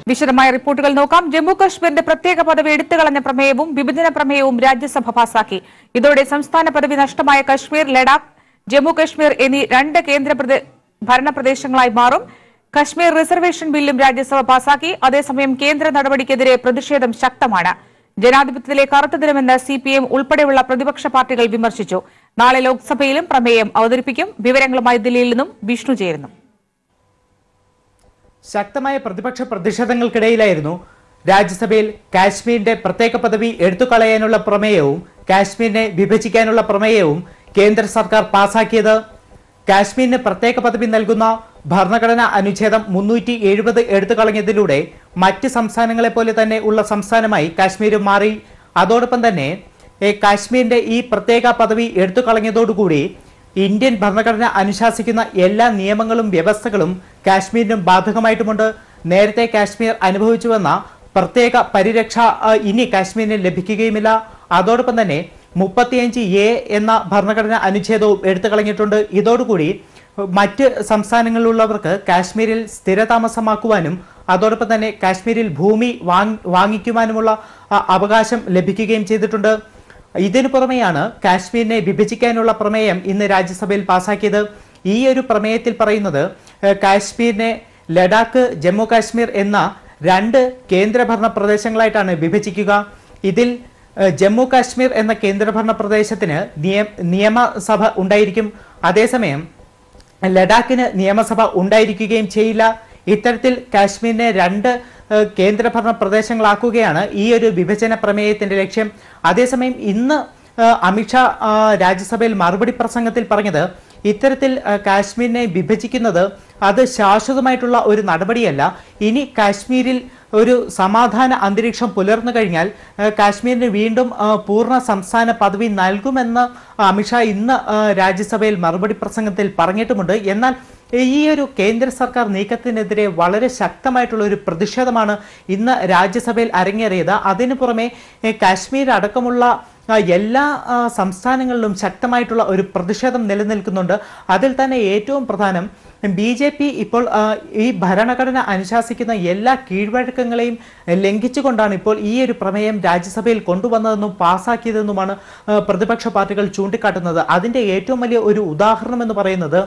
വിശദമായ റിപ്പോർട്ടുകൾ നോക്കാം ജമ്മു കശ്മീരിന്റെ പ്രത്യേക പദവി എടുത്തുകളഞ്ഞ പ്രമേയവും വിഭജന പ്രമേയവും രാജ്യസഭ പാസാക്കി ഇതോടെ സംസ്ഥാന പദവി നഷ്ടമായ കശ്മീർ ലഡാക്ക് ജമ്മു കശ്മീർ എന്നീ രണ്ട് കേന്ദ്ര പ്രദേ- ഭരണപ്രദേശങ്ങളായി മാറും കശ്മീർ റിസർവേഷൻ ബില്ലും രാജ്യസഭ പാസാക്കി അതേസമയം കേന്ദ്ര നടപടിക്കെതിരെ പ്രതിഷേധം ശക്തമാണ് ജനാധിപത്യത്തിലെ കറുത്ത ദിനമെന്ന് സി പി എം ഉൾപ്പെടെയുള്ള പ്രതിപക്ഷ പാർട്ടികൾ വിമർശിച്ചു നാളെ ലോക്സഭയിലും പ്രമേയം അവതരിപ്പിക്കും വിവരങ്ങളുമായി ദില്ലിയിൽ നിന്നും വിഷ്ണു ചേരുന്നു ശക്തമായ പ്രതിപക്ഷ പ്രതിഷേധങ്ങൾക്കിടയിലായിരുന്നു രാജ്യസഭയിൽ കാശ്മീരിന്റെ പ്രത്യേക പദവി എടുത്തുകളയാനുള്ള പ്രമേയവും കാശ്മീരിനെ വിഭജിക്കാനുള്ള പ്രമേയവും കേന്ദ്ര സർക്കാർ പാസാക്കിയത് കാശ്മീരിന് പ്രത്യേക പദവി നൽകുന്ന ഭരണഘടനാ അനുച്ഛേദം മുന്നൂറ്റി എഴുപത് എടുത്തുകളഞ്ഞതിലൂടെ മറ്റ് സംസ്ഥാനങ്ങളെ പോലെ തന്നെ ഉള്ള സംസ്ഥാനമായി കാശ്മീർ മാറി അതോടൊപ്പം തന്നെ ഏ, കാശ്മീരിന്റെ ഈ പ്രത്യേക പദവി എടുത്തുകളഞ്ഞതോടുകൂടി ഇന്ത്യൻ ഭരണഘടന അനുശാസിക്കുന്ന എല്ലാ നിയമങ്ങളും വ്യവസ്ഥകളും കാശ്മീരിനും ബാധകമായിട്ടുമുണ്ട് നേരത്തെ കാശ്മീർ അനുഭവിച്ചു വന്ന പ്രത്യേക പരിരക്ഷ ആ, ഇനി കാശ്മീരിന് ലഭിക്കുകയുമില്ല അതോടൊപ്പം തന്നെ മുപ്പത്തിയഞ്ച് എ എന്ന ഭരണഘടന അനുച്ഛേദവും എടുത്തു കളഞ്ഞിട്ടുണ്ട് ഇതോടുകൂടി മറ്റ് സംസ്ഥാനങ്ങളിലുള്ളവർക്ക് കാശ്മീരിൽ സ്ഥിരതാമസമാക്കുവാനും അതോടൊപ്പം തന്നെ കാശ്മീരിൽ ഭൂമി വാങ് വാങ്ങിക്കുവാനുമുള്ള ആ, അവകാശം ലഭിക്കുകയും ചെയ്തിട്ടുണ്ട് ഇതിനു പുറമെയാണ് കാശ്മീരിനെ വിഭജിക്കാനുള്ള പ്രമേയം ഇന്ന് രാജ്യസഭയിൽ പാസാക്കിയത് ഈ ഒരു പ്രമേയത്തിൽ പറയുന്നത് ഏഹ്, കാശ്മീരിനെ ലഡാക്ക് ജമ്മു കാശ്മീർ എന്ന രണ്ട് കേന്ദ്രഭരണ പ്രദേശങ്ങളായിട്ടാണ് വിഭജിക്കുക ഇതിൽ ഏഹ്, ജമ്മു കാശ്മീർ എന്ന കേന്ദ്രഭരണ പ്രദേശത്തിന് നിയ- നിയമസഭ ഉണ്ടായിരിക്കും അതേസമയം ലഡാക്കിന് നിയമസഭ ഉണ്ടായിരിക്കുകയും ചെയ്യില്ല ഇത്തരത്തിൽ കാശ്മീരിനെ രണ്ട് ഏഹ്, കേന്ദ്രഭരണ പ്രദേശങ്ങളാക്കുകയാണ് ഈ ഒരു വിഭജന പ്രമേയത്തിന്റെ ലക്ഷ്യം അതേസമയം ഇന്ന് ഏഹ്, അമിത്ഷാ ആ, രാജ്യസഭയിൽ മറുപടി പ്രസംഗത്തിൽ പറഞ്ഞത് ഇത്തരത്തിൽ ഏഹ്, കാശ്മീരിനെ വിഭജിക്കുന്നത് അത് ശാശ്വതമായിട്ടുള്ള ഒരു നടപടിയല്ല ഇനി കാശ്മീരിൽ ഒരു സമാധാന അന്തരീക്ഷം പുലർന്നു കഴിഞ്ഞാൽ ഏഹ്, കാശ്മീരിന് വീണ്ടും ഏഹ്, പൂർണ്ണ സംസ്ഥാന പദവി നൽകുമെന്ന് അമിത്ഷാ ഇന്ന് ഏഹ്, രാജ്യസഭയിൽ മറുപടി പ്രസംഗത്തിൽ പറഞ്ഞിട്ടുമുണ്ട് എന്നാൽ ഈ ഒരു കേന്ദ്ര സർക്കാർ നീക്കത്തിനെതിരെ വളരെ ശക്തമായിട്ടുള്ള ഒരു പ്രതിഷേധമാണ് ഇന്ന് രാജ്യസഭയിൽ അരങ്ങേറിയത് അതിനു പുറമെ ഏഹ്, കാശ്മീർ അടക്കമുള്ള ആ, എല്ലാ ആ, സംസ്ഥാനങ്ങളിലും ശക്തമായിട്ടുള്ള ഒരു പ്രതിഷേധം നിലനിൽക്കുന്നുണ്ട് അതിൽ തന്നെ ഏറ്റവും പ്രധാനം ബി ജെ പി ഇപ്പോൾ ആ, ഈ ഭരണഘടന അനുശാസിക്കുന്ന എല്ലാ കീഴ്വഴക്കങ്ങളെയും ലംഘിച്ചുകൊണ്ടാണ് ഇപ്പോൾ ഈ ഒരു പ്രമേയം രാജ്യസഭയിൽ കൊണ്ടുവന്നതെന്നും പാസ്സാക്കിയതെന്നുമാണ് ആ, പ്രതിപക്ഷ പാർട്ടികൾ ചൂണ്ടിക്കാട്ടുന്നത് അതിന്റെ ഏറ്റവും വലിയ ഒരു ഉദാഹരണം എന്ന് പറയുന്നത്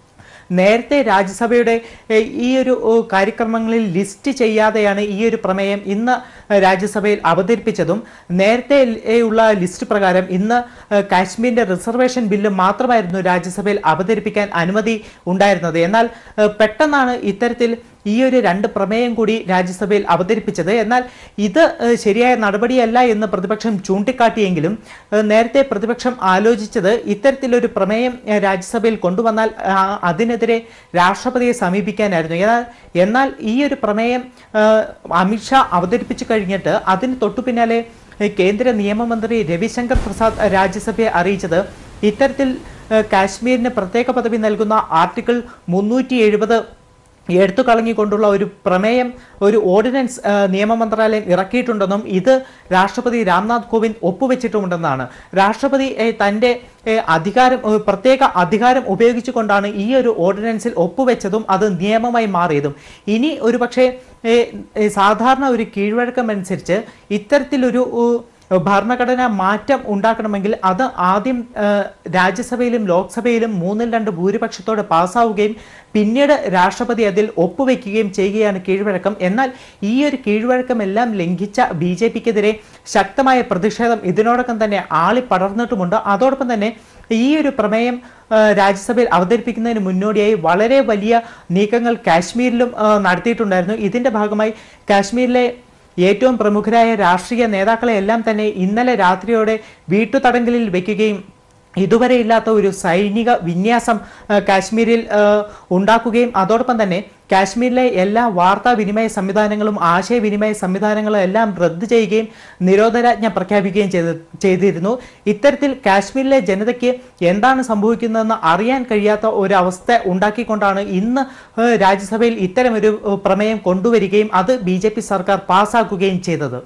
നേരത്തെ രാജ്യസഭയുടെ ഏ, ഈ ഒരു ഓ, കാര്യക്രമങ്ങളിൽ ലിസ്റ്റ് ചെയ്യാതെയാണ് ഈ ഒരു പ്രമേയം ഇന്ന് രാജ്യസഭയിൽ അവതരിപ്പിച്ചതും നേരത്തെ ഏ, ഉള്ള ലിസ്റ്റ് പ്രകാരം ഇന്ന് ഏ, കാശ്മീരിന്റെ റിസർവേഷൻ ബില്ല് മാത്രമായിരുന്നു രാജ്യസഭയിൽ അവതരിപ്പിക്കാൻ അനുമതി ഉണ്ടായിരുന്നത് എന്നാൽ ഏ, പെട്ടെന്നാണ് ഇത്തരത്തിൽ ഈ ഒരു രണ്ട് പ്രമേയം കൂടി രാജ്യസഭയിൽ അവതരിപ്പിച്ചത് എന്നാൽ ഇത് ഏഹ്, ശരിയായ നടപടിയല്ല എന്ന് പ്രതിപക്ഷം ചൂണ്ടിക്കാട്ടിയെങ്കിലും ഏഹ്, നേരത്തെ പ്രതിപക്ഷം ആലോചിച്ചത് ഇത്തരത്തിലൊരു പ്രമേയം ഏഹ്, രാജ്യസഭയിൽ കൊണ്ടുവന്നാൽ ആ, അതിനെതിരെ രാഷ്ട്രപതിയെ സമീപിക്കാനായിരുന്നു എന്നാൽ എന്നാൽ ഈ ഒരു പ്രമേയം ഏഹ്, അമിത്ഷാ അവതരിപ്പിച്ചു കഴിഞ്ഞിട്ട് അതിന് തൊട്ടു പിന്നാലെ ഏഹ്, കേന്ദ്ര നിയമമന്ത്രി രവിശങ്കർ പ്രസാദ് രാജ്യസഭയെ അറിയിച്ചത് ഇത്തരത്തിൽ ഏഹ്, കാശ്മീരിന് പ്രത്യേക പദവി നൽകുന്ന ആർട്ടിക്കിൾ മുന്നൂറ്റി എഴുപത് എടുത്തു കളഞ്ഞുകൊണ്ടുള്ള ഒരു പ്രമേയം ഒരു ഓർഡിനൻസ് ആ, നിയമ മന്ത്രാലയം ഇറക്കിയിട്ടുണ്ടെന്നും ഇത് രാഷ്ട്രപതി രാംനാഥ് കോവിന്ദ് ഒപ്പുവെച്ചിട്ടുമുണ്ടെന്നാണ് രാഷ്ട്രപതി ഏ, തന്റെ ഏ, അധികാരം ഏ, പ്രത്യേക അധികാരം ഉപയോഗിച്ചുകൊണ്ടാണ് ഈ ഒരു ഓർഡിനൻസിൽ ഒപ്പുവെച്ചതും അത് നിയമമായി മാറിയതും ഇനി ഒരുപക്ഷെ ഏ, ഏ, സാധാരണ ഒരു കീഴ്വഴക്കം അനുസരിച്ച് ഇത്തരത്തിലൊരു ഉ, ഭരണഘടന മാറ്റം ഉണ്ടാക്കണമെങ്കിൽ അത് ആദ്യം ആ, രാജ്യസഭയിലും ലോക്സഭയിലും മൂന്നിൽ രണ്ട് ഭൂരിപക്ഷത്തോടെ പാസ്സാവുകയും പിന്നീട് രാഷ്ട്രപതി അതിൽ ഒപ്പുവെക്കുകയും ചെയ്യുകയാണ് കീഴ്വഴക്കം എന്നാൽ ഈ ഒരു കീഴ്വഴക്കം എല്ലാം ലംഘിച്ച ബി ജെ പിക്കെതിരെ ശക്തമായ പ്രതിഷേധം ഇതിനോടൊപ്പം തന്നെ ആളി പടർന്നിട്ടുമുണ്ട് അതോടൊപ്പം തന്നെ ഈ ഒരു പ്രമേയം ആ, രാജ്യസഭയിൽ അവതരിപ്പിക്കുന്നതിന് മുന്നോടിയായി വളരെ വലിയ നീക്കങ്ങൾ കാശ്മീരിലും ആ, നടത്തിയിട്ടുണ്ടായിരുന്നു ഇതിന്റെ ഭാഗമായി കാശ്മീരിലെ ഏറ്റവും പ്രമുഖരായ രാഷ്ട്രീയ നേതാക്കളെ എല്ലാം തന്നെ ഇന്നലെ രാത്രിയോടെ വീട്ടുതടങ്കലിൽ വെക്കുകയും ഇതുവരെ ഇല്ലാത്ത ഒരു സൈനിക വിന്യാസം ആ, കാശ്മീരിൽ ആ, ഉണ്ടാക്കുകയും അതോടൊപ്പം തന്നെ കാശ്മീരിലെ എല്ലാ വാർത്താവിനിമയ സംവിധാനങ്ങളും ആശയവിനിമയ സംവിധാനങ്ങളും എല്ലാം റദ്ദ് ചെയ്യുകയും നിരോധനാജ്ഞ പ്രഖ്യാപിക്കുകയും ചെയ്ത് ചെയ്തിരുന്നു ഇത്തരത്തിൽ കാശ്മീരിലെ ജനതയ്ക്ക് എന്താണ് സംഭവിക്കുന്നതെന്ന് അറിയാൻ കഴിയാത്ത ഒരു അവസ്ഥ ഉണ്ടാക്കിക്കൊണ്ടാണ് ഇന്ന് ഏഹ്, രാജ്യസഭയിൽ ഇത്തരമൊരു ഏഹ്, പ്രമേയം കൊണ്ടുവരികയും അത് ബി സർക്കാർ പാസ്സാക്കുകയും ചെയ്തത്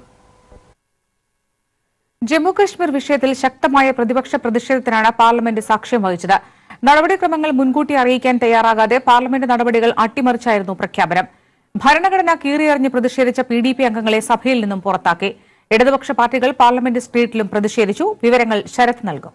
ജമ്മുകശ്മീർ വിഷയത്തിൽ ശക്തമായ പ്രതിപക്ഷ പ്രതിഷേധത്തിനാണ് പാർലമെന്റ് സാക്ഷ്യം വഹിച്ചത് നടപടിക്രമങ്ങൾ മുൻകൂട്ടി അറിയിക്കാൻ തയ്യാറാകാതെ പാർലമെന്റ് നടപടികൾ അട്ടിമറിച്ചായിരുന്നു പ്രഖ്യാപനം ഭരണഘടന കീറിയറിഞ്ഞ് പ്രതിഷേധിച്ച പി ഡി പി അംഗങ്ങളെ സഭയിൽ നിന്നും പുറത്താക്കി ഇടതുപക്ഷ പാർട്ടികൾ പാർലമെന്റ് സ്ട്രീറ്റിലും പ്രതിഷേധിച്ചു വിവരങ്ങൾ ശരത് നൽകും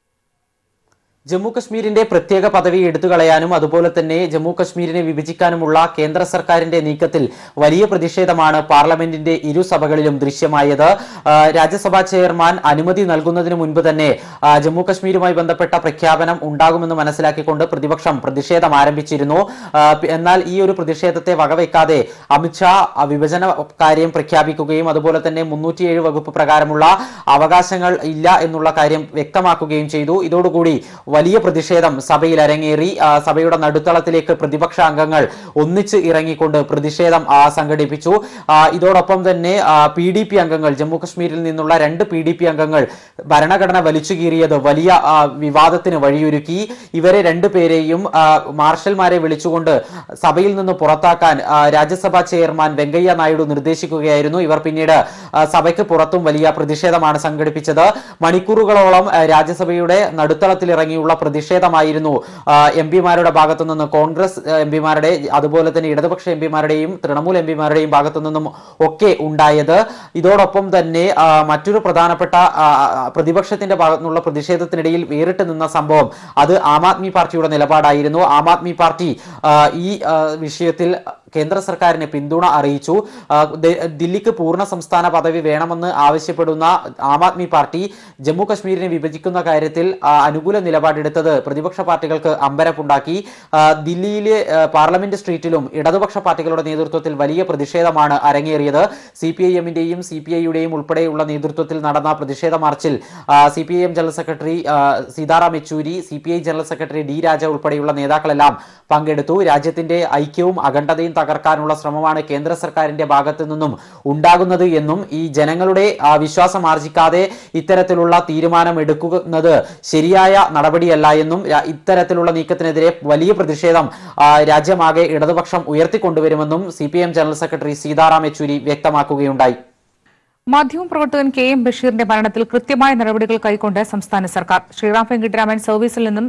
ജമ്മു കശ്മീരിന്റെ പ്രത്യേക പദവി എടുത്തുകളയാനും അതുപോലെ തന്നെ ജമ്മു കശ്മീരിനെ വിഭജിക്കാനുമുള്ള കേന്ദ്ര സർക്കാരിന്റെ നീക്കത്തിൽ വലിയ പ്രതിഷേധമാണ് പാർലമെന്റിന്റെ ഇരു സഭകളിലും ദൃശ്യമായത് ആ, രാജ്യസഭാ ചെയർമാൻ അനുമതി നൽകുന്നതിന് മുൻപ് തന്നെ ആ, ജമ്മു കശ്മീരുമായി ബന്ധപ്പെട്ട പ്രഖ്യാപനം ഉണ്ടാകുമെന്ന് മനസ്സിലാക്കിക്കൊണ്ട് പ്രതിപക്ഷം പ്രതിഷേധം ആരംഭിച്ചിരുന്നു ആ, പി- എന്നാൽ ഈ ഒരു പ്രതിഷേധത്തെ വകവയ്ക്കാതെ അമിത്ഷാ ആ, വിഭജന കാര്യം പ്രഖ്യാപിക്കുകയും അതുപോലെ തന്നെ മുന്നൂറ്റിയേഴ് വകുപ്പ് പ്രകാരമുള്ള അവകാശങ്ങൾ ഇല്ല എന്നുള്ള കാര്യം വ്യക്തമാക്കുകയും ചെയ്തു ഇതോടുകൂടി വലിയ പ്രതിഷേധം സഭയിൽ അരങ്ങേറി ആ, സഭയുടെ നടുത്തളത്തിലേക്ക് പ്രതിപക്ഷ അംഗങ്ങൾ ഒന്നിച്ച് ഇറങ്ങിക്കൊണ്ട് പ്രതിഷേധം ആ, സംഘടിപ്പിച്ചു ആ, ഇതോടൊപ്പം തന്നെ പി ഡി പി അംഗങ്ങൾ ജമ്മു കശ്മീരിൽ നിന്നുള്ള രണ്ട് പി ഡി പി അംഗങ്ങൾ ഭരണഘടന വലിച്ചു കീറിയത് വലിയ ആ, വിവാദത്തിന് വഴിയൊരുക്കി ഇവരെ രണ്ടുപേരെയും ആ, മാർഷൽമാരെ വിളിച്ചുകൊണ്ട് സഭയിൽ നിന്ന് പുറത്താക്കാൻ ആ, രാജ്യസഭാ ചെയർമാൻ വെങ്കയ്യ നായിഡു നിർദ്ദേശിക്കുകയായിരുന്നു ഇവർ പിന്നീട് ആ, സഭയ്ക്ക് പുറത്തും വലിയ പ്രതിഷേധമാണ് സംഘടിപ്പിച്ചത് മണിക്കൂറുകളോളം ആ, രാജ്യസഭയുടെ നടുത്തളത്തിൽ ഇറങ്ങിയുള്ള പ്രതിഷേധമായിരുന്നു എം പിമാരുടെ ഭാഗത്തു നിന്ന് കോൺഗ്രസ് എം പിമാരുടെ അതുപോലെ തന്നെ ഇടതുപക്ഷ എം പിമാരുടെയും തൃണമൂൽ എം പിമാരുടെയും ഭാഗത്തു നിന്നും ഒക്കെ ഉണ്ടായത് ഇതോടൊപ്പം തന്നെ ആ, മറ്റൊരു പ്രധാനപ്പെട്ട ആ, ആ, പ്രതിപക്ഷത്തിന്റെ ഭാഗത്തു നിന്നുള്ള പ്രതിഷേധത്തിനിടയിൽ വേറിട്ട് നിന്ന സംഭവം അത് ആം ആദ്മി പാർട്ടിയുടെ നിലപാടായിരുന്നു ആം ആദ്മി പാർട്ടി ആ, ഈ ആ, വിഷയത്തിൽ കേന്ദ്ര സർക്കാരിന് പിന്തുണ അറിയിച്ചു ആ, ദ- ദില്ലിക്ക് പൂർണ്ണ സംസ്ഥാന പദവി വേണമെന്ന് ആവശ്യപ്പെടുന്ന ആം ആദ്മി പാർട്ടി ജമ്മു കശ്മീരിനെ വിഭജിക്കുന്ന കാര്യത്തിൽ ആ, അനുകൂല നിലപാടെടുത്തത് പ്രതിപക്ഷ പാർട്ടികൾക്ക് അമ്പരപ്പുണ്ടാക്കി ആ, ദില്ലിയിലെ ആ, പാർലമെന്റ് സ്ട്രീറ്റിലും ഇടതുപക്ഷ പാർട്ടികളുടെ നേതൃത്വത്തിൽ വലിയ പ്രതിഷേധമാണ് അരങ്ങേറിയത് സി പി ഐ എമ്മിന്റെയും സി പി ഐയുടെയും ഉൾപ്പെടെയുള്ള നേതൃത്വത്തിൽ നടന്ന പ്രതിഷേധ മാർച്ചിൽ C P I M general secretary ആ, Sitaram Yechury C P I general secretary D Raja ഉൾപ്പെടെയുള്ള നേതാക്കളെല്ലാം പങ്കെടുത്തു രാജ്യത്തിന്റെ ഐക്യവും അഖണ്ഡതയും തകർക്കാനുള്ള ശ്രമമാണ് കേന്ദ്ര സർക്കാരിന്റെ ഭാഗത്തു നിന്നും ഉണ്ടാകുന്നത് എന്നും ഈ ജനങ്ങളുടെ ആ, വിശ്വാസം ആർജിക്കാതെ ഇത്തരത്തിലുള്ള തീരുമാനം എടുക്കുന്നത് ശരിയായ നടപടിയല്ല എന്നും രാ- ഇത്തരത്തിലുള്ള നീക്കത്തിനെതിരെ വലിയ പ്രതിഷേധം ആ, രാജ്യമാകെ ഇടതുപക്ഷം ഉയർത്തിക്കൊണ്ടുവരുമെന്നും C P M general secretary Sitaram Yechury വ്യക്തമാക്കുകയുണ്ടായി മാധ്യമപ്രവർത്തകൻ കെ എം ബഷീറിന്റെ മരണത്തിൽ കൃത്യമായ നടപടികൾ കൈക്കൊണ്ട് സംസ്ഥാന സർക്കാർ ശ്രീറാം വെങ്കിട്ടരാമൻ സർവീസിൽ നിന്നും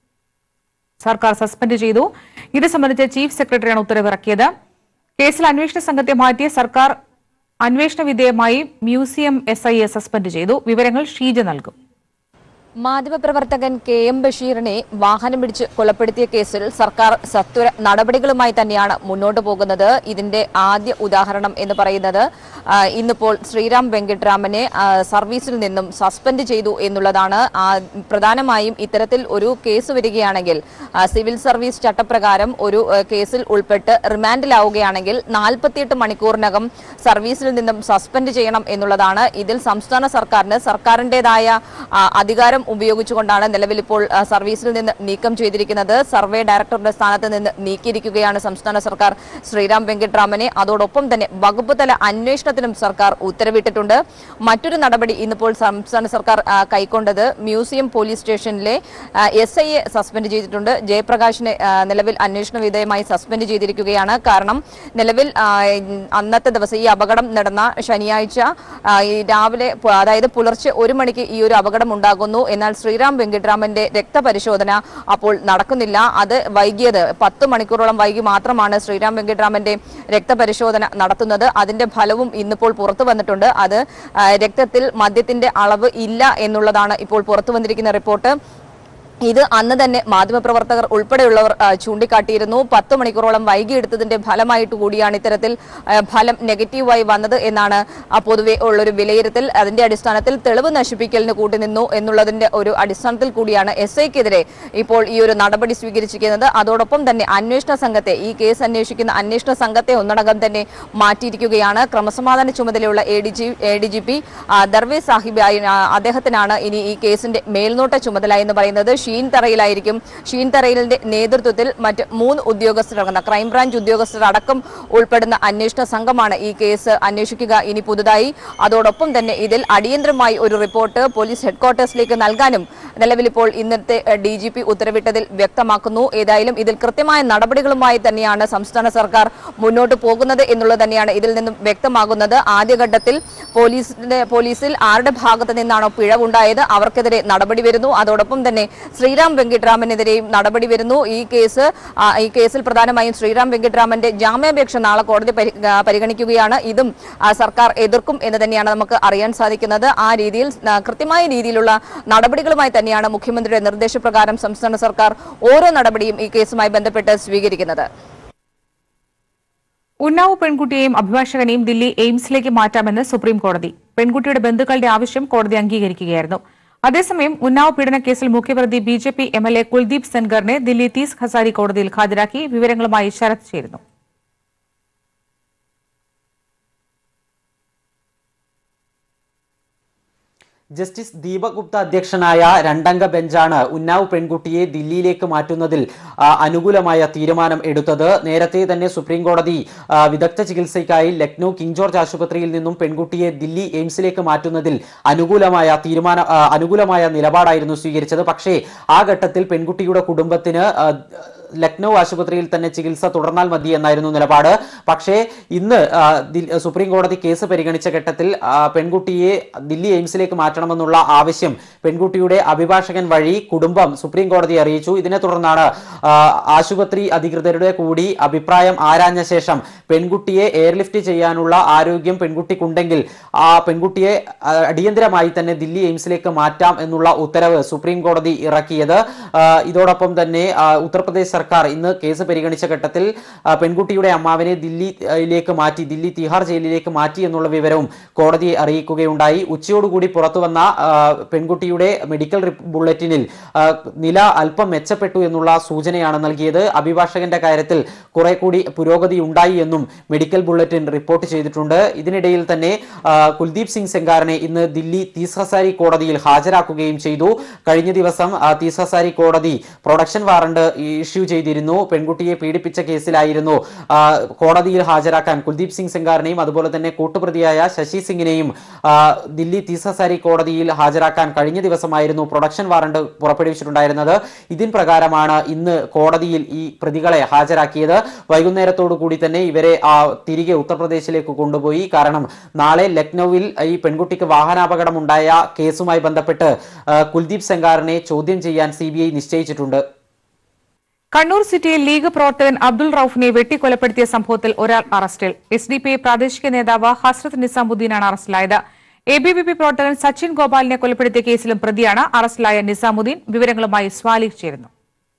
സർക്കാർ സസ്പെൻഡ് ചെയ്തു ഇത് സംബന്ധിച്ച് ചീഫ് സെക്രട്ടറിയാണ് ഉത്തരവിറക്കിയത് കേസിൽ അന്വേഷണ സംഘത്തെ മാറ്റി സർക്കാർ അന്വേഷണ വിധേയമായി മ്യൂസിയം എസ് ഐയെ സസ്പെൻഡ് ചെയ്തു വിവരങ്ങൾ ഷീജ നൽകും മാധ്യമപ്രവർത്തകൻ കെ എം ബഷീറിനെ വാഹനമിടിച്ച് കൊലപ്പെടുത്തിയ കേസിൽ സർക്കാർ സത്വര നടപടികളുമായി തന്നെയാണ് മുന്നോട്ട് പോകുന്നത് ഇതിന്റെ ആദ്യ ഉദാഹരണം എന്ന് പറയുന്നത് ആ, ഇന്നിപ്പോൾ ശ്രീറാം വെങ്കിട്ടരാമനെ ആ, സർവീസിൽ നിന്നും സസ്പെൻഡ് ചെയ്തു എന്നുള്ളതാണ് ആ, പ്രധാനമായും ഇത്തരത്തിൽ ഒരു കേസ് വരികയാണെങ്കിൽ ആ, സിവിൽ സർവീസ് ചട്ടപ്രകാരം ഒരു ആ, കേസിൽ ഉൾപ്പെട്ട് റിമാൻഡിലാവുകയാണെങ്കിൽ നാൽപ്പത്തിയെട്ട് മണിക്കൂറിനകം സർവീസിൽ നിന്നും സസ്പെൻഡ് ചെയ്യണം എന്നുള്ളതാണ് ഇതിൽ സംസ്ഥാന സർക്കാരിന് സർക്കാരിന്റേതായ ആ, അധികാരം ഉപയോഗിച്ചുകൊണ്ടാണ് നിലവിൽ ഇപ്പോൾ ആ, സർവീസിൽ നിന്ന് നീക്കം ചെയ്തിരിക്കുന്നത് സർവേ ഡയറക്ടറുടെ സ്ഥാനത്ത് നിന്ന് നീക്കിയിരിക്കുകയാണ് സംസ്ഥാന സർക്കാർ ശ്രീറാം വെങ്കിട്ടരാമനെ അതോടൊപ്പം തന്നെ വകുപ്പ് തല അന്വേഷണത്തിനും സർക്കാർ ഉത്തരവിട്ടിട്ടുണ്ട് മറ്റൊരു നടപടി ഇന്നിപ്പോൾ സംസ്ഥാന സർക്കാർ ആ, കൈക്കൊണ്ടത് മ്യൂസിയം പോലീസ് സ്റ്റേഷനിലെ എസ് ഐയെ സസ്പെൻഡ് ചെയ്തിട്ടുണ്ട് ജയപ്രകാശിനെ ആ, നിലവിൽ അന്വേഷണ വിധേയമായി സസ്പെൻഡ് ചെയ്തിരിക്കുകയാണ് കാരണം നിലവിൽ ആ, അന്നത്തെ ദിവസം ഈ അപകടം നടന്ന ശനിയാഴ്ച ആ, ഈ രാവിലെ പു- അതായത് പുലർച്ചെ ഒരു മണിക്ക് ഈ ഒരു അപകടം ഉണ്ടാകുന്നു എന്നാൽ ശ്രീറാം വെങ്കിട്ടരാമന്റെ രക്തപരിശോധന അപ്പോൾ നടക്കുന്നില്ല അത് വൈകിയത് പത്ത് മണിക്കൂറോളം വൈകി മാത്രമാണ് ശ്രീറാം വെങ്കിട്ടരാമന്റെ രക്തപരിശോധന നടത്തുന്നത് അതിന്റെ ഫലവും ഇന്നിപ്പോൾ പുറത്തു വന്നിട്ടുണ്ട് അത് ആ, രക്തത്തിൽ മദ്യത്തിന്റെ അളവ് ഇല്ല എന്നുള്ളതാണ് ഇപ്പോൾ പുറത്തു വന്നിരിക്കുന്ന റിപ്പോർട്ട് ഇത് അന്ന് തന്നെ മാധ്യമപ്രവർത്തകർ ഉൾപ്പെടെയുള്ളവർ ആ, ചൂണ്ടിക്കാട്ടിയിരുന്നു പത്ത് മണിക്കൂറോളം വൈകിയെടുത്തതിന്റെ ഫലമായിട്ട് കൂടിയാണ് ഇത്തരത്തിൽ ആ, ഫലം നെഗറ്റീവായി വന്നത് എന്നാണ് ആ, പൊതുവെ ഉള്ളൊരു വിലയിരുത്തൽ അതിന്റെ അടിസ്ഥാനത്തിൽ തെളിവ് നശിപ്പിക്കലിന് കൂട്ടുനിന്നു എന്നുള്ളതിന്റെ ഒരു അടിസ്ഥാനത്തിൽ കൂടിയാണ് എസ് ഐക്കെതിരെ ഇപ്പോൾ ഈ ഒരു നടപടി സ്വീകരിച്ചിരിക്കുന്നത് അതോടൊപ്പം തന്നെ അന്വേഷണ സംഘത്തെ ഈ കേസ് അന്വേഷിക്കുന്ന അന്വേഷണ സംഘത്തെ ഒന്നടങ്കം തന്നെ മാറ്റിയിരിക്കുകയാണ് ക്രമസമാധാന ചുമതലയുള്ള A D G A D G P Darvesh Sahib ആയി- ആ, അദ്ദേഹത്തിനാണ് ഇനി ഈ കേസിന്റെ മേൽനോട്ട ചുമതല എന്ന് പറയുന്നത് ഷീൻ തറയിലായിരിക്കും ഷീൻ തറയിലിന്റെ നേതൃത്വത്തിൽ മറ്റ് മൂന്ന് ഉദ്യോഗസ്ഥരടങ്ങുന്ന ക്രൈംബ്രാഞ്ച് ഉദ്യോഗസ്ഥർ അടക്കം ഉൾപ്പെടുന്ന അന്വേഷണ സംഘമാണ് ഈ കേസ് അന്വേഷിക്കുക ഇനി പുതുതായി അതോടൊപ്പം തന്നെ ഇതിൽ അടിയന്തരമായി ഒരു റിപ്പോർട്ട് പോലീസ് ഹെഡ്ക്വാർട്ടേഴ്സിലേക്ക് നൽകാനും നിലവിലിപ്പോൾ ഇന്നത്തെ ഡി ജി പി ഉത്തരവിട്ടതിൽ വ്യക്തമാക്കുന്നു ഏതായാലും ഇതിൽ കൃത്യമായ നടപടികളുമായി തന്നെയാണ് സംസ്ഥാന സർക്കാർ മുന്നോട്ട് പോകുന്നത് എന്നുള്ളത് തന്നെയാണ് ഇതിൽ നിന്നും വ്യക്തമാകുന്നത് ആദ്യഘട്ടത്തിൽ പോലീസിന്റെ പോലീസിൽ ആരുടെ ഭാഗത്ത് നിന്നാണോ പിഴവുണ്ടായത് അവർക്കെതിരെ നടപടി വരുന്നു അതോടൊപ്പം തന്നെ ശ്രീറാം വെങ്കിട്ടരാമനെതിരെയും നടപടി വരുന്നു ഈ കേസ് ആ, ഈ കേസിൽ പ്രധാനമായും ശ്രീറാം വെങ്കിട്ടരാമന്റെ ജാമ്യാപേക്ഷ നാളെ കോടതി പരി- ആ, പരിഗണിക്കുകയാണ് ഇതും ആ, സർക്കാർ എതിർക്കും എന്ന് തന്നെയാണ് നമുക്ക് അറിയാൻ സാധിക്കുന്നത് ആ രീതിയിൽ ആ, കൃത്യമായ രീതിയിലുള്ള നടപടികളുമായി തന്നെയാണ് മുഖ്യമന്ത്രിയുടെ നിർദ്ദേശപ്രകാരം സംസ്ഥാന സർക്കാർ ഓരോ നടപടിയും ഈ കേസുമായി ബന്ധപ്പെട്ട് സ്വീകരിക്കുന്നത് ഉന്നാവ് പെൺകുട്ടിയെയും അഭിഭാഷകനെയും ദില്ലി എയിംസിലേക്ക് മാറ്റാമെന്ന് സുപ്രീം കോടതി പെൺകുട്ടിയുടെ ബന്ധുക്കളുടെ ആവശ്യം കോടതി അംഗീകരിക്കുകയായിരുന്നു അതേസമയം ഉന്നാവ് പീഡനക്കേസിൽ മുഖ്യപ്രതി B J P M L A Kuldeep സെൻഗറിനെ ദില്ലി തീസ് ഹസാരി കോടതിയിൽ ഹാജരാക്കി വിവരങ്ങളുമായി ശരത് ചേരുന്നു ജസ്റ്റിസ് ദീപക് ഗുപ്ത അധ്യക്ഷനായ രണ്ടംഗ ബെഞ്ചാണ് ഉന്നാവ് പെൺകുട്ടിയെ ദില്ലിയിലേക്ക് മാറ്റുന്നതിൽ ആ, അനുകൂലമായ തീരുമാനം എടുത്തത് നേരത്തെ തന്നെ സുപ്രീം കോടതി ആ, വിദഗ്ധ ചികിത്സയ്ക്കായി ലക്നൌ കിങ് ജോർജ് ആശുപത്രിയിൽ നിന്നും പെൺകുട്ടിയെ ദില്ലി എയിംസിലേക്ക് മാറ്റുന്നതിൽ അനുകൂലമായ തീരുമാന ആ, അനുകൂലമായ നിലപാടായിരുന്നു സ്വീകരിച്ചത് പക്ഷേ ആ ഘട്ടത്തിൽ പെൺകുട്ടിയുടെ കുടുംബത്തിന് ആ, ലക്നൌ ആശുപത്രിയിൽ തന്നെ ചികിത്സ തുടർന്നാൽ മതി എന്നായിരുന്നു നിലപാട് പക്ഷേ ഇന്ന് ആ, ദിൽ- സുപ്രീം കോടതി കേസ് പരിഗണിച്ച ഘട്ടത്തിൽ ആ, പെൺകുട്ടിയെ ദില്ലി എയിംസിലേക്ക് മാറ്റണമെന്നുള്ള ആവശ്യം പെൺകുട്ടിയുടെ അഭിഭാഷകൻ വഴി കുടുംബം സുപ്രീം കോടതിയെ അറിയിച്ചു ഇതിനെ തുടർന്നാണ് ആ, ആശുപത്രി അധികൃതരുടെ കൂടി അഭിപ്രായം ആരാഞ്ഞ ശേഷം പെൺകുട്ടിയെ എയർലിഫ്റ്റ് ചെയ്യാനുള്ള ആരോഗ്യം പെൺകുട്ടിക്കുണ്ടെങ്കിൽ ആ പെൺകുട്ടിയെ ആ, അടിയന്തരമായി തന്നെ ദില്ലി എയിംസിലേക്ക് മാറ്റാം എന്നുള്ള ഉത്തരവ് സുപ്രീം കോടതി ഇറക്കിയത് ആ, ഇതോടൊപ്പം തന്നെ ആ, ഉത്തർപ്രദേശ് സർക്കാർ ഇന്ന് കേസ് പരിഗണിച്ച ഘട്ടത്തിൽ ആ, പെൺകുട്ടിയുടെ അമ്മാവിനെ ദില്ലിയിലേക്ക് മാറ്റി ദില്ലി തിഹാർ ജയിലിലേക്ക് മാറ്റി എന്നുള്ള വിവരവും കോടതിയെ അറിയിക്കുകയുണ്ടായി ഉച്ചയോടുകൂടി പുറത്തു വന്ന ആ, പെൺകുട്ടിയുടെ മെഡിക്കൽ റിപ്പ് ബുള്ളറ്റിനിൽ ആ, നില അല്പം മെച്ചപ്പെട്ടു എന്നുള്ള സൂചനയാണ് നൽകിയത് അഭിഭാഷകന്റെ കാര്യത്തിൽ കുറെ കൂടി പുരോഗതി ഉണ്ടായി എന്നും മെഡിക്കൽ ബുള്ളറ്റിൻ റിപ്പോർട്ട് ചെയ്തിട്ടുണ്ട് ഇതിനിടയിൽ തന്നെ ആ, കുൽദീപ് സിംഗ് സെങ്കാറിനെ ഇന്ന് ദില്ലി തീസ് ഹസാരി കോടതിയിൽ ഹാജരാക്കുകയും ചെയ്തു കഴിഞ്ഞ ദിവസം ആ, തീസ് ഹസാരി കോടതി പ്രൊഡക്ഷൻ വാറണ്ട് ഇഷ്യൂ ചെയ്തിരുന്നു പെൺകുട്ടിയെ പീഡിപ്പിച്ച കേസിലായിരുന്നു ആ, കോടതിയിൽ ഹാജരാക്കാൻ കുൽദീപ് സിംഗ് സെങ്കാറിനെയും അതുപോലെ തന്നെ കൂട്ടുപ്രതിയായ ശശി സിംഗിനെയും ആ, ദില്ലി തീസ് ഹസാരി കോടതിയിൽ ഹാജരാക്കാൻ കഴിഞ്ഞ ദിവസമായിരുന്നു പ്രൊഡക്ഷൻ വാറണ്ട് പുറപ്പെടുവിച്ചിട്ടുണ്ടായിരുന്നത് ഇതിൻ പ്രകാരമാണ് ഇന്ന് കോടതിയിൽ ഈ പ്രതികളെ ഹാജരാക്കിയത് വൈകുന്നേരത്തോടു കൂടി തന്നെ ഇവരെ ആ, തിരികെ ഉത്തർപ്രദേശിലേക്ക് കൊണ്ടുപോയി കാരണം നാളെ ലക്നൌവിൽ ഈ പെൺകുട്ടിക്ക് വാഹനാപകടമുണ്ടായ കേസുമായി ബന്ധപ്പെട്ട് ആ, കുൽദീപ് സെങ്കാറിനെ ചോദ്യം ചെയ്യാൻ സി നിശ്ചയിച്ചിട്ടുണ്ട് കണ്ണൂർ സിറ്റിയിൽ ലീഗ് പ്രവർത്തകൻ അബ്ദുൾ റൌഫിനെ വെട്ടിക്കൊലപ്പെടുത്തിയ സംഭവത്തിൽ ഒരാൾ അറസ്റ്റിൽ എസ് ഡി പി ഐ പ്രാദേശിക നേതാവ് ഹസ്രത്ത് നിസാമുദ്ദീനാണ് അറസ്റ്റിലായത് എ ബി വി പി പ്രവർത്തകൻ സച്ചിൻ ഗോപാലിനെ കൊലപ്പെടുത്തിയ കേസിലും പ്രതിയാണ് അറസ്റ്റിലായ നിസാമുദ്ദീൻ വിവരങ്ങളുമായി സ്വാലിഹ് ചേരുന്നു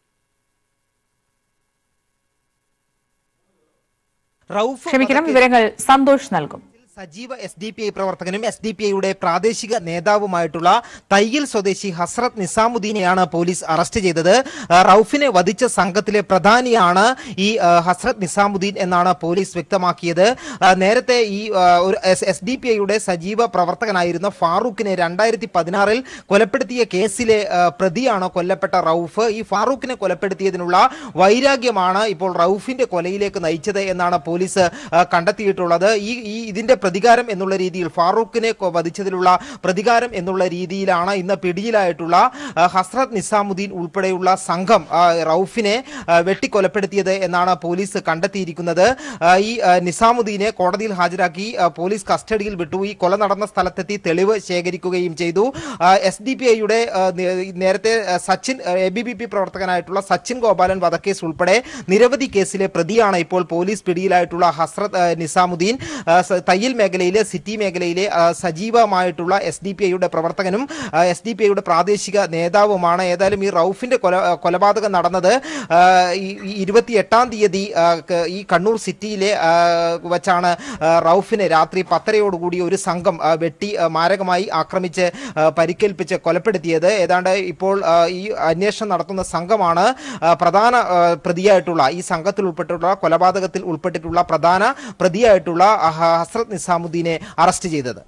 റൌഫ് ക്ഷമിക്കണം വധക്കേസിൽ വിവരങ്ങൾ സന്തോഷ് നൽകും സജീവ എസ് ഡി പി ഐ പ്രവർത്തകനും എസ് ഡി പി ഐയുടെ പ്രാദേശിക നേതാവുമായിട്ടുള്ള തയ്യിൽ സ്വദേശി ഹസ്രത്ത് നിസാമുദ്ദീനെയാണ് പോലീസ് അറസ്റ്റ് ചെയ്തത് ആ, റൌഫിനെ വധിച്ച സംഘത്തിലെ പ്രധാനിയാണ് ഈ ആ, ഹസ്രത്ത് നിസാമുദ്ദീൻ എന്നാണ് പോലീസ് വ്യക്തമാക്കിയത് ആ, നേരത്തെ ഈ ആ, ഒരു എസ് ഡി പി ഐയുടെ സജീവ പ്രവർത്തകനായിരുന്ന ഫാറൂഖിനെ രണ്ടായിരത്തി പതിനാറിൽ കൊലപ്പെടുത്തിയ കേസിലെ ആ, പ്രതിയാണ് കൊല്ലപ്പെട്ട റൌഫ് ഈ ഫാറൂഖിനെ കൊലപ്പെടുത്തിയതിനുള്ള വൈരാഗ്യമാണ് ഇപ്പോൾ റൌഫിന്റെ കൊലയിലേക്ക് നയിച്ചത് എന്നാണ് പോലീസ് ആ, കണ്ടെത്തിയിട്ടുള്ളത് ഈ ഈ ഇതിന്റെ പ്രതികാരം എന്നുള്ള രീതിയിൽ ഫാറൂഖിനെ കൊ- വധിച്ചതിലുള്ള പ്രതികാരം എന്നുള്ള രീതിയിലാണ് ഇന്ന് പിടിയിലായിട്ടുള്ള ആ, ഹസ്രത്ത് നിസാമുദ്ദീൻ ഉൾപ്പെടെയുള്ള സംഘം ആ, റൌഫിനെ ആ, വെട്ടിക്കൊലപ്പെടുത്തിയത് എന്നാണ് പോലീസ് കണ്ടെത്തിയിരിക്കുന്നത് ആ, ഈ ആ, നിസാമുദ്ദീനെ കോടതിയിൽ ഹാജരാക്കി ആ, പോലീസ് കസ്റ്റഡിയിൽ വിട്ടു ഈ കൊല നടന്ന സ്ഥലത്തെത്തി തെളിവ് ശേഖരിക്കുകയും ചെയ്തു എസ് ഡി പി ഐയുടെ നേരത്തെ ആ, Sachin A B B P പ്രവർത്തകനായിട്ടുള്ള സച്ചിൻ ഗോപാലൻ വധക്കേസ് ഉൾപ്പെടെ നിരവധി കേസിലെ പ്രതിയാണ് ഇപ്പോൾ പോലീസ് പിടിയിലായിട്ടുള്ള ഹസ്രത്ത് ആ, നിസാമുദ്ദീൻ ആ, സ- തയ്യൽ മേഖലയിലെ സിറ്റി മേഖലയിലെ ആ, സജീവമായിട്ടുള്ള എസ് ഡി പി ഐയുടെ പ്രവർത്തകനും എസ് ഡി പി ഐയുടെ പ്രാദേശിക നേതാവുമാണ് ഏതായാലും ഈ റൌഫിന്റെ കൊല ആ, കൊലപാതകം നടന്നത് ആ, ഈ- ഈ ഇരുപത്തി എട്ടാം തീയതി ആ, ക- ഈ കണ്ണൂർ സിറ്റിയിലെ ആ, വച്ചാണ് ആ, റൌഫിനെ രാത്രി പത്തരയോടുകൂടി ഒരു സംഘം ആ, വെട്ടി ആ, മാരകമായി ആക്രമിച്ച് ആ, പരിക്കേൽപ്പിച്ച് കൊലപ്പെടുത്തിയത് ഏതാണ്ട് ഇപ്പോൾ ആ, ഈ അന്വേഷണം നടത്തുന്ന സംഘമാണ് ആ, പ്രധാന ആ, പ്രതിയായിട്ടുള്ള ഈ സംഘത്തിൽ ഉൾപ്പെട്ടിട്ടുള്ള കൊലപാതകത്തിൽ ഉൾപ്പെട്ടിട്ടുള്ള പ്രധാന പ്രതിയായിട്ടുള്ള ആ, ഹസ്രത്ത് നിസാമുദ്ദീനെ അറസ്റ്റ് ചെയ്തത്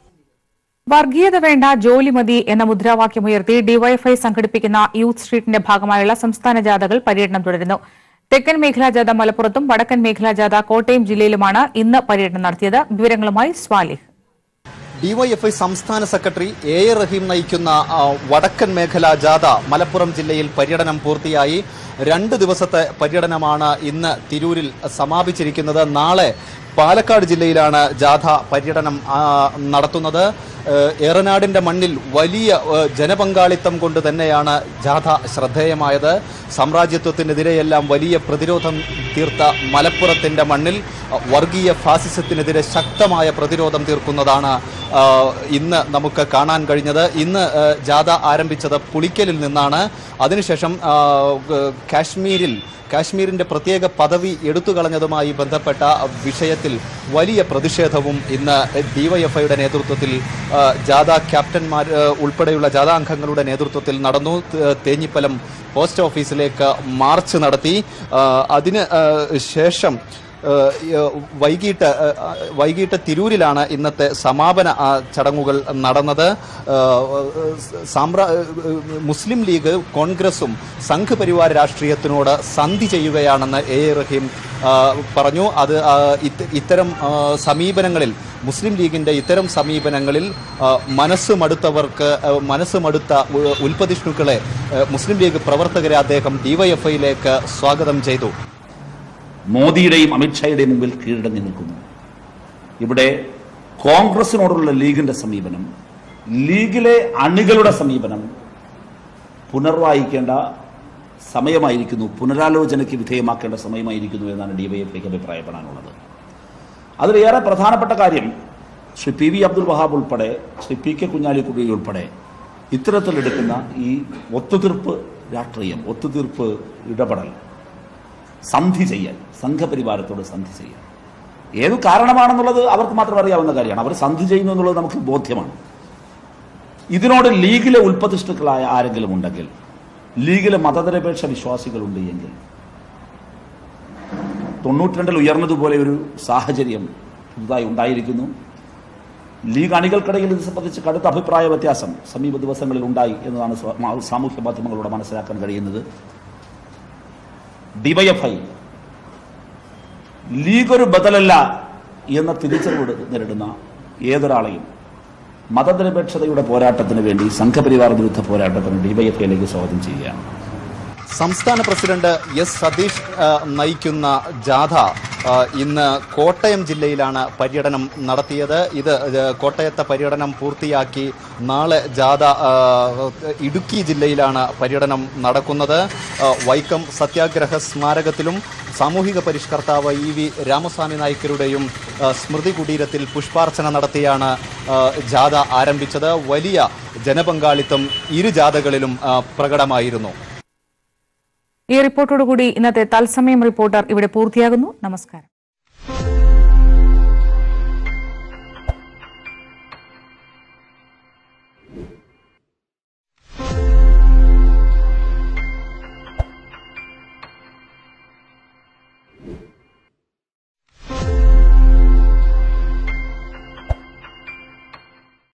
വർഗീയത വേണ്ട ജോലി മതി എന്ന മുദ്രാവാക്യമുയർത്തി ഡിവൈഎഫ്ഐ സംഘടിപ്പിക്കുന്ന യൂത്ത് സ്ട്രീറ്റിന്റെ ഭാഗമായുള്ള സംസ്ഥാന ജാഥകൾ പര്യടനം തുടരുന്നു തെക്കൻ മേഖലാ ജാഥ മലപ്പുറത്തും വടക്കൻ മേഖലാ ജാഥ കോട്ടയം ജില്ലയിലുമാണ് ഇന്ന് പര്യടനം നടത്തിയത് വിവരങ്ങളുമായി സ്വാലിഹ് ഡിവൈഎഫ്ഐ സംസ്ഥാന സെക്രട്ടറി എ എ റഹീം നയിക്കുന്ന ആ, വടക്കൻ മേഖലാ ജാഥ മലപ്പുറം ജില്ലയിൽ പര്യടനം പൂർത്തിയായി രണ്ട് ദിവസത്തെ പര്യടനമാണ് ഇന്ന് തിരൂരിൽ സമാപിച്ചിരിക്കുന്നത് നാളെ പാലക്കാട് ജില്ലയിലാണ് ജാഥ പര്യടനം ആ, നടത്തുന്നത് ഏഹ്, ഏറനാടിന്റെ മണ്ണിൽ വലിയ ഏഹ്, ജനപങ്കാളിത്തം കൊണ്ട് തന്നെയാണ് ജാഥ ശ്രദ്ധേയമായത് സാമ്രാജ്യത്വത്തിനെതിരെയെല്ലാം വലിയ പ്രതിരോധം തീർത്ത മലപ്പുറത്തിന്റെ മണ്ണിൽ അഹ്, വർഗീയ ഫാസിസത്തിനെതിരെ ശക്തമായ പ്രതിരോധം തീർക്കുന്നതാണ് ആ, ഇന്ന് നമുക്ക് കാണാൻ കഴിഞ്ഞത് ഇന്ന് ആ, ജാഥ ആരംഭിച്ചത് പുളിക്കലിൽ നിന്നാണ് അതിനുശേഷം ആ, ഏഹ്, കാശ്മീരിൽ കാശ്മീരിന്റെ പ്രത്യേക പദവി എടുത്തു കളഞ്ഞതുമായി ബന്ധപ്പെട്ട വിഷയത്തിൽ വലിയ പ്രതിഷേധവും ഇന്ന് ഡിവൈഎഫ്ഐയുടെ നേതൃത്വത്തിൽ ആ, ജാഥ ക്യാപ്റ്റന്മാർ ആ, ഉൾപ്പെടെയുള്ള ജാഥാ അംഗങ്ങളുടെ നേതൃത്വത്തിൽ നടന്നു ത- തേഞ്ഞിപ്പലം പോസ്റ്റ് ഓഫീസിലേക്ക് മാർച്ച് നടത്തി ആ, അതിന് ആ, ശേഷം ഏഹ്, ഏഹ്, വൈകിട്ട് ഏഹ്, ആ, വൈകിട്ട് തിരൂരിലാണ് ഇന്നത്തെ സമാപന ആ, ചടങ്ങുകൾ നടന്നത് ഏഹ്, ഏഹ്, സാമ്രാ ഏഹ്, മുസ്ലിം ലീഗ് കോൺഗ്രസും സംഘ് പരിവാർ രാഷ്ട്രീയത്തിനോട് സന്ധി ചെയ്യുകയാണെന്ന് എ എ റഹീം ആ, പറഞ്ഞു അത് ആ, ഇത്- ഇത്തരം ആ, സമീപനങ്ങളിൽ മുസ്ലിം ലീഗിന്റെ ഇത്തരം സമീപനങ്ങളിൽ ആ, മനസ്സ് മടുത്തവർക്ക് ആ, മനസ്സ് മടുത്ത ഉ- ഉൽപ്പതിഷ്ണുക്കളെ ആ, മുസ്ലിം ലീഗ് പ്രവർത്തകരെ അദ്ദേഹം ഡിവൈഎഫ്ഐയിലേക്ക് സ്വാഗതം ചെയ്തു മോദിയുടെയും അമിത്ഷായുടെയും മുമ്പിൽ കീഴടങ്ങി നിൽക്കുന്നു ഇവിടെ കോൺഗ്രസിനോടുള്ള ലീഗിന്റെ സമീപനം ലീഗിലെ അണികളുടെ സമീപനം പുനർവായിക്കേണ്ട സമയമായിരിക്കുന്നു പുനരാലോചനയ്ക്ക് വിധേയമാക്കേണ്ട സമയമായിരിക്കുന്നു എന്നാണ് ഡിവൈഎഫ്ഐക്ക് അഭിപ്രായപ്പെടാനുള്ളത് അതിലേറെ പ്രധാനപ്പെട്ട കാര്യം ശ്രീ പി വി അബ്ദുൽ വഹാബ് ഉൾപ്പെടെ ശ്രീ പി കെ കുഞ്ഞാലിക്കുട്ടി ഉൾപ്പെടെ ഇത്തരത്തിലെടുക്കുന്ന ഈ ഒത്തുതീർപ്പ് രാഷ്ട്രീയം ഒത്തുതീർപ്പ് ഇടപെടൽ സന്ധി ചെയ്യാൻ സംഘപരിവാരത്തോട് സന്ധി ചെയ്യാൻ ഏത് കാരണമാണെന്നുള്ളത് അവർക്ക് മാത്രം അറിയാവുന്ന കാര്യമാണ് അവർ സന്ധി ചെയ്യുന്നു എന്നുള്ളത് നമുക്ക് ബോധ്യമാണ് ഇതിനോട് ലീഗിലെ ഉൽപ്പതിഷ്ണുക്കളായ ആരെങ്കിലും ഉണ്ടെങ്കിൽ ലീഗിലെ മതനിരപേക്ഷ വിശ്വാസികളുണ്ട് എങ്കിൽ തൊണ്ണൂറ്റിരണ്ടിൽ ഉയർന്നതുപോലെ ഒരു സാഹചര്യം പുതുതായി ഉണ്ടായിരിക്കുന്നു ലീഗ് അണികൾക്കിടയിൽ ഇത് സംബന്ധിച്ച് കടുത്ത അഭിപ്രായ വ്യത്യാസം സമീപ ദിവസങ്ങളിൽ ഉണ്ടായി എന്നതാണ് സ്വ- മാ- സാമൂഹ്യ മാധ്യമങ്ങളിലൂടെ മനസ്സിലാക്കാൻ കഴിയുന്നത് ഡിവൈഎഫ്ഐ ലീഗ് ഒരു ബദലല്ല എന്ന തിരിച്ചറിവ് നേരിടുന്ന ഏതൊരാളെയും മതനിരപേക്ഷതയുടെ പോരാട്ടത്തിന് വേണ്ടി സംഘപരിവാർ വിരുദ്ധ പോരാട്ടത്തിന് ഡിവൈഎഫ്ഐയിലേക്ക് സ്വാഗതം ചെയ്യുകയാണ് സംസ്ഥാന പ്രസിഡന്റ് എസ് സതീഷ് ആ, നയിക്കുന്ന ജാഥ ആ, ഇന്ന് കോട്ടയം ജില്ലയിലാണ് പര്യടനം നടത്തിയത് ഇത് ആ, കോട്ടയത്തെ പര്യടനം പൂർത്തിയാക്കി നാളെ ജാഥ ആ, ഇടുക്കി ജില്ലയിലാണ് പര്യടനം നടക്കുന്നത് ആ, വൈക്കം സത്യാഗ്രഹ സ്മാരകത്തിലും സാമൂഹിക പരിഷ്കർത്താവ് ഇ വി രാമസ്വാമി നായ്ക്കരുടെയും ആ, സ്മൃതി കുടീരത്തിൽ പുഷ്പാർച്ചന നടത്തിയാണ് ആ, ജാഥ ആരംഭിച്ചത് വലിയ ജനപങ്കാളിത്തം ഇരു ജാഥകളിലും ആ, പ്രകടമായിരുന്നു ഈ റിപ്പോർട്ടോടുകൂടി ഇന്നത്തെ തത്സമയം റിപ്പോർട്ടർ ഇവിടെ പൂർത്തിയാകുന്നു നമസ്കാരം